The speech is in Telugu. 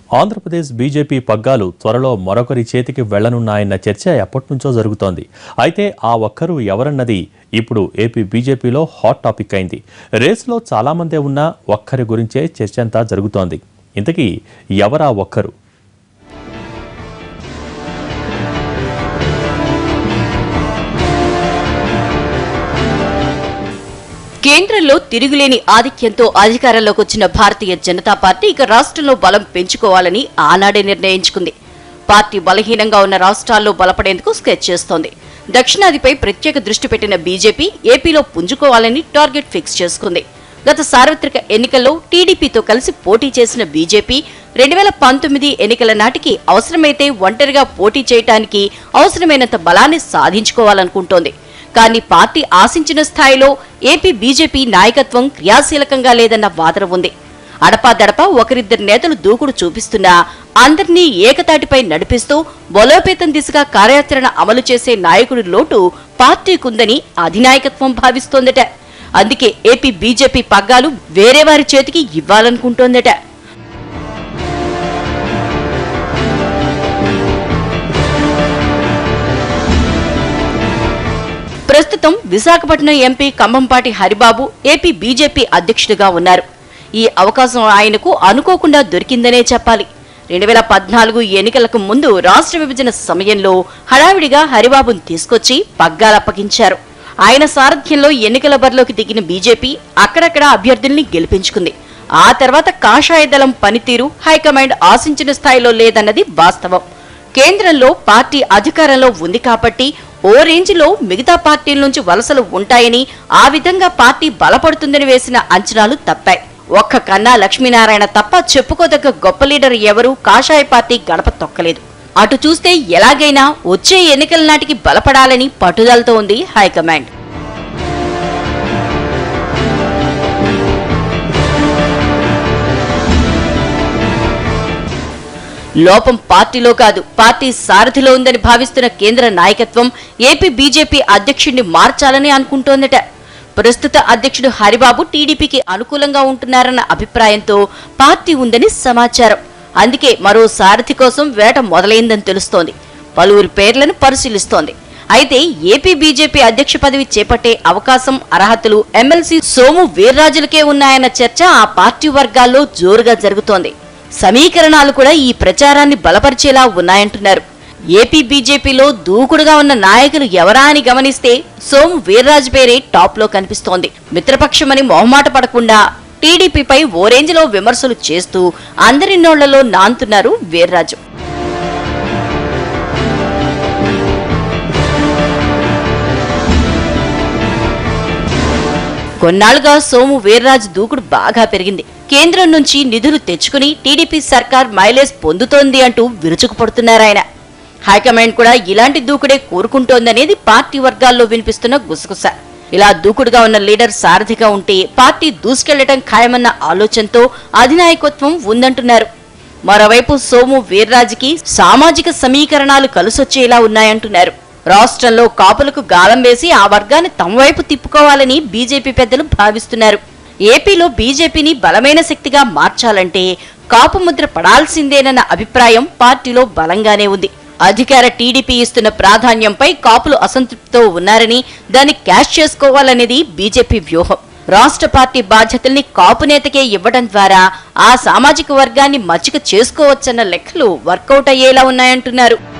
ఆంధ్రప్రదేశ్ బీజేపీ పగ్గాలు త్వరలో మరొకరి చేతికి వెళ్లనున్నాయన్న చర్చ ఎప్పటినుంచో జరుగుతోంది అయితే ఆ ఒక్కరు ఎవరన్నది ఇప్పుడు ఏపీ బీజేపీలో హాట్ టాపిక్ అయింది రేసులో చాలామందే ఉన్నా ఒక్కరి గురించే చర్చ అంతా జరుగుతోంది ఇంతకీ ఎవరా ఒక్కరు కేంద్రంలో తిరుగులేని ఆధిక్యంతో అధికారంలోకి వచ్చిన భారతీయ జనతా పార్టీ ఇక రాష్ట్రంలో బలం పెంచుకోవాలని ఆనాడే నిర్ణయించుకుంది పార్టీ బలహీనంగా ఉన్న రాష్ట్రాల్లో బలపడేందుకు స్కెచ్ చేస్తోంది దక్షిణాదిపై ప్రత్యేక దృష్టి పెట్టిన బీజేపీ ఏపీలో పుంజుకోవాలని టార్గెట్ ఫిక్స్ చేసుకుంది గత సార్వత్రిక ఎన్నికల్లో టీడీపీతో కలిసి పోటీ చేసిన బీజేపీ రెండు వేల పంతొమ్మిది ఎన్నికల నాటికి అవసరమైతే ఒంటరిగా పోటీ చేయటానికి అవసరమైనంత బలాన్ని సాధించుకోవాలనుకుంటోంది కానీ పార్టీ ఆశించిన స్థాయిలో ఏపీ బీజేపీ నాయకత్వం క్రియాశీలకంగా లేదన్న వాదన ఉంది అడపాదడపా ఒకరిద్దరు నేతలు దూకుడు చూపిస్తున్నా అందరినీ ఏకతాటిపై నడిపిస్తూ బలోపేతం దిశగా కార్యాచరణ అమలు చేసే నాయకుడి లోటు పార్టీకుందని అధినాయకత్వం భావిస్తోందట అందుకే ఏపీ బీజేపీ పగ్గాలు వేరే వారి చేతికి ఇవ్వాలనుకుంటోందట ప్రస్తుతం Visakhapatnam MP Kambhampati Haribabu AP BJP అధ్యక్షుడిగా ఉన్నారు ఈ అవకాశం ఆయనకు అనుకోకుండా దొరికిందనే చెప్పాలి రెండు వేల పద్నాలుగు ఎన్నికలకు ముందు రాష్ట్ర విభజన సమయంలో హడావిడిగా హరిబాబును తీసుకొచ్చి పగ్గాలప్పగించారు ఆయన సారథ్యంలో ఎన్నికల బరిలోకి దిగిన బీజేపీ అక్కడక్కడ అభ్యర్థుల్ని గెలిపించుకుంది ఆ తర్వాత కాషాయ దళం పనితీరు హైకమాండ్ ఆశించిన స్థాయిలో లేదన్నది వాస్తవం కేంద్రంలో పార్టీ అధికారంలో ఉంది కాబట్టి ఓ రేంజ్లో మిగతా పార్టీల నుంచి వలసలు ఉంటాయని ఆ విధంగా పార్టీ బలపడుతుందని వేసిన అంచనాలు తప్పాయి ఒక్క కన్నా లక్ష్మీనారాయణ తప్ప చెప్పుకోదగ్గ గొప్ప లీడర్ ఎవరూ కాషాయ పార్టీ గడప తొక్కలేదు అటు చూస్తే ఎలాగైనా వచ్చే ఎన్నికల నాటికి బలపడాలని పట్టుదలతో ఉంది హైకమాండ్ లోపం పార్టీలో కాదు పార్టీ సారథిలో ఉందని భావిస్తున్న కేంద్ర నాయకత్వం ఏపీ బీజేపీ అధ్యక్షుడిని మార్చాలని అనుకుంటోందట ప్రస్తుత అధ్యక్షుడు హరిబాబు టీడీపీకి అనుకూలంగా ఉంటున్నారన్న అభిప్రాయంతో పార్టీ ఉందని సమాచారం అందుకే మరో సారథి కోసం వేట మొదలైందని తెలుస్తోంది పలువురి పేర్లను పరిశీలిస్తోంది అయితే ఏపీ బీజేపీ అధ్యక్ష పదవి చేపట్టే అవకాశం అర్హతలు ఎమ్మెల్సీ సోము వీర్రాజులకే ఉన్నాయన్న చర్చ ఆ పార్టీ వర్గాల్లో జోరుగా జరుగుతోంది సమీకరణాలు కూడా ఈ ప్రచారాన్ని బలపరిచేలా ఉన్నాయంటున్నారు ఏపీ బీజేపీలో దూకుడుగా ఉన్న నాయకులు ఎవరా అని గమనిస్తే సోము వీర్రాజు పేరే టాప్ లో కనిపిస్తోంది మిత్రపక్షమని మొహమాట పడకుండా టీడీపీపై ఓ రేంజ్లో విమర్శలు చేస్తూ అందరి నోళ్లలో నాంతున్నారు వీర్రాజు కొన్నాళ్లుగా సోము వీర్రాజు దూకుడు బాగా పెరిగింది కేంద్రం నుంచి నిధులు తెచ్చుకుని టీడీపీ సర్కార్ మైలేజ్ పొందుతోంది అంటూ విరుచుకుపడుతున్నారాయన హైకమాండ్ కూడా ఇలాంటి దూకుడే కోరుకుంటోందనేది పార్టీ వర్గాల్లో వినిపిస్తున్న గుసగుస ఇలా దూకుడుగా ఉన్న లీడర్ సారథిగా ఉంటే పార్టీ దూసుకెళ్లటం ఖాయమన్న ఆలోచనతో అధినాయకత్వం ఉందంటున్నారు మరోవైపు సోము వీర్రాజుకి సామాజిక సమీకరణాలు కలిసొచ్చేలా ఉన్నాయంటున్నారు రాష్ట్రంలో కాపులకు గాలం వేసి ఆ వర్గాన్ని తమ వైపు తిప్పుకోవాలని బీజేపీ పెద్దలు భావిస్తున్నారు ఏపీలో బీజేపీని బలమైన శక్తిగా మార్చాలంటే కాపు ముద్ర పడాల్సిందేనన్న అభిప్రాయం పార్టీలో బలంగానే ఉంది అధికార టీడీపీ ఇస్తున్న ప్రాధాన్యంపై కాపులు అసంతృప్తితో ఉన్నారని దాన్ని క్యాష్ చేసుకోవాలనేది బీజేపీ వ్యూహం రాష్ట్ర పార్టీ బాధ్యతల్ని కాపు నేతకే ఇవ్వడం ద్వారా ఆ సామాజిక వర్గాన్ని మచ్చిక చేసుకోవచ్చన్న లెక్కలు వర్కౌట్ అయ్యేలా ఉన్నాయంటున్నారు